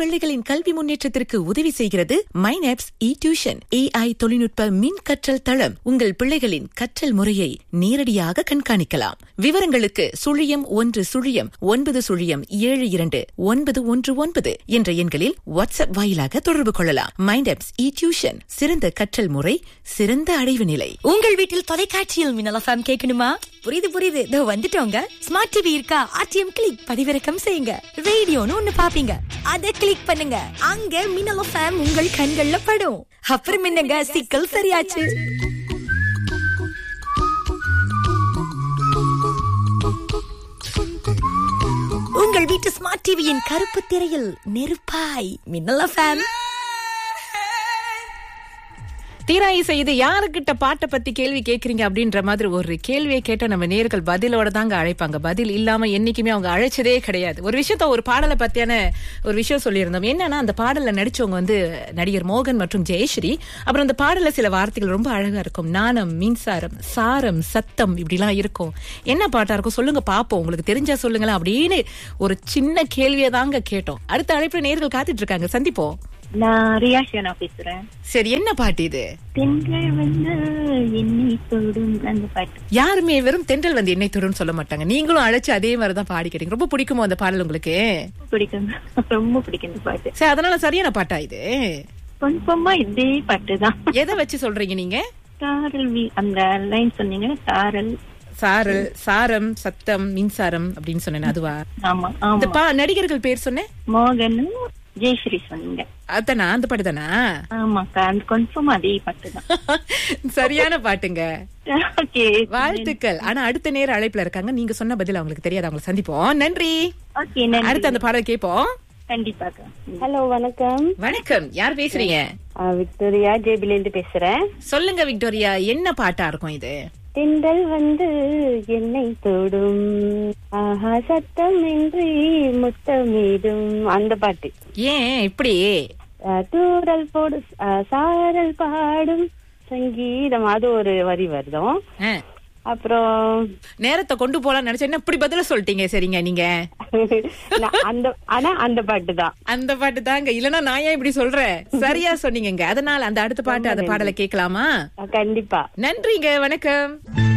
பிள்ளைகளின் கல்வி முன்னேற்றத்திற்கு உதவி செய்கிறது மைனாப்ஸ் இ டியூஷன் ஏஐ தொழில்நுட்ப மின் கற்றல் தளம் உங்கள் பிள்ளைகளின் கற்றல் முறையை நேரடியாக கண்காணிக்கலாம் விவரங்களுக்கு சுழியம் ஒன்று சுழியம் ஒன்பது சுழியம் ஏழு இரண்டு ஒன்பது ஒன்று ஒன்பது என்ற எண்களில் வாட்ஸ்அப் வாயிலாக தொடர்பு கொள்ளலாம் மைண்டாப்ஸ் இ டியூஷன் சிறந்த கற்றல் முறை சிறந்த அடைவு நிலை உங்கள் வீட்டில் தொலைக்காட்சியில் மின்னல் எஃப்எம் கேட்கணுமா புரியுது புரியுது இதோ வந்துட்டோங்க ஸ்மார்ட் டிவி இருக்கா ஆர்டிஎம் கிளிக் பதிவிறக்கம் செய்யுங்க ரேடியோன்னு ஒண்ணு பாப்பீங்க அத கிளிக் பண்ணுங்க அங்க மின்னல் எஃப்எம் உங்கள் கண்கள்ல படும் அப்புறம் என்னங்க சிக்கல் சரியாச்சு உங்கள் வீட்டு ஸ்மார்ட் டிவியின் கருப்பு திரையில் நெருப்பாய் மின்னல் எஃப்எம் தீராயி செய்து யாருக்கிட்ட பாட்டை பத்தி கேள்வி கேக்குறீங்க அப்படின்ற மாதிரி ஒரு கேள்வியை கேட்ட நம்ம நேர்கள் பதிலோட தாங்க அழைப்பாங்க பதில் இல்லாம என்னைக்குமே அவங்க அழைச்சதே கிடையாது ஒரு விஷயத்த ஒரு பாடலை பத்தியான ஒரு விஷயம் சொல்லியிருந்தோம் என்னன்னா அந்த பாடல்ல நடிச்சவங்க வந்து நடிகர் மோகன் மற்றும் ஜெயஸ்ரீ அப்புறம் அந்த பாடல்ல சில வார்த்தைகள் ரொம்ப அழகா இருக்கும் நாணம் மின்சாரம் சாரம் சத்தம் இப்படிலாம் இருக்கும் என்ன பாட்டா இருக்கும் சொல்லுங்க பாப்போம் உங்களுக்கு தெரிஞ்சா சொல்லுங்களேன் அப்படின்னு ஒரு சின்ன கேள்வியை தாங்க கேட்டோம் அடுத்த அழைப்புல நேர்கள் காத்துட்டு இருக்காங்க சந்திப்போம் நான் ரியாஷியானா பேசுறேன் சரி என்ன பாட்டு இது பெண்கள் வந்து என்னை தொடும் அந்த பாட்டு யாருமே வெறும் தென்றல் வந்து என்னை தொடுன்னு சொல்ல மாட்டாங்க நீங்களும் அழைச்சு அதே மாதிரிதான் பாடி கேட்டீங்க ரொம்ப பிடிக்குமோ அந்த பாடல் உங்களுக்கு பிடிக்கும் ரொம்ப பிடிக்கும் இந்த பாட்டு சரி அதனால சரியான பாட்டா இது கன்ஃபார்மா இதே பாட்டு தான் எதை வச்சு சொல்றீங்க நீங்க தாரல் வி அந்த லைன் சொன்னீங்க தாரல் சாரல் சாரம் சத்தம் மின்சாரம் அப்படின்னு சொன்னேன் அதுவா ஆமா இந்த ஆமா பா நடிகர்கள் பேர் சொன்னேன் மோகனும் ஜெயஸ்ரீ சொன்னீங்க அதானா அந்த பாட்டு தானா ஆமாக்கா அந்த கன்ஃபார்ம் அதே பாட்டு தான் சரியான பாட்டுங்க ஓகே வாழ்த்துக்கள் ஆனா அடுத்த நேர அழைப்புல இருக்காங்க நீங்க சொன்ன பதில் அவங்களுக்கு தெரியாது அவங்களை சந்திப்போம் நன்றி ஓகே அடுத்து அந்த பாடல் கேட்போம் கண்டிப்பாக்கா ஹலோ வணக்கம் வணக்கம் யார் பேசுறீங்க ஆ, விக்டோரியா ஜேபில இருந்து பேசுறேன் சொல்லுங்க விக்டோரியா என்ன பாட்டா இருக்கும் இது திண்டல் வந்து என்னை தொடும் ஆஹா சத்தம் இன்றி முத்தமிடும் அந்த பாட்டு ஏன் இப்படி ஆ, தூறல் போடு ஆ, சாரல் பாடும் சங்கீதம் அது ஒரு வரி வருதும் ஆ. அப்புறம் நேரத்தை கொண்டு போலாம் நினைச்சேன் என்ன இப்படி பதில சொல்லிட்டீங்க சரிங்க நீங்க நான் அந்த ஆனா அந்த பாட்டு தான் அந்த பாட்டு தாங்க இல்லனா நான் ஏன் இப்படி சொல்றேன் சரியா சொன்னீங்கங்க அதனால அந்த அடுத்த பாட்டு அந்த பாடலை கேட்கலாமா கண்டிப்பா நன்றிங்க வணக்கம்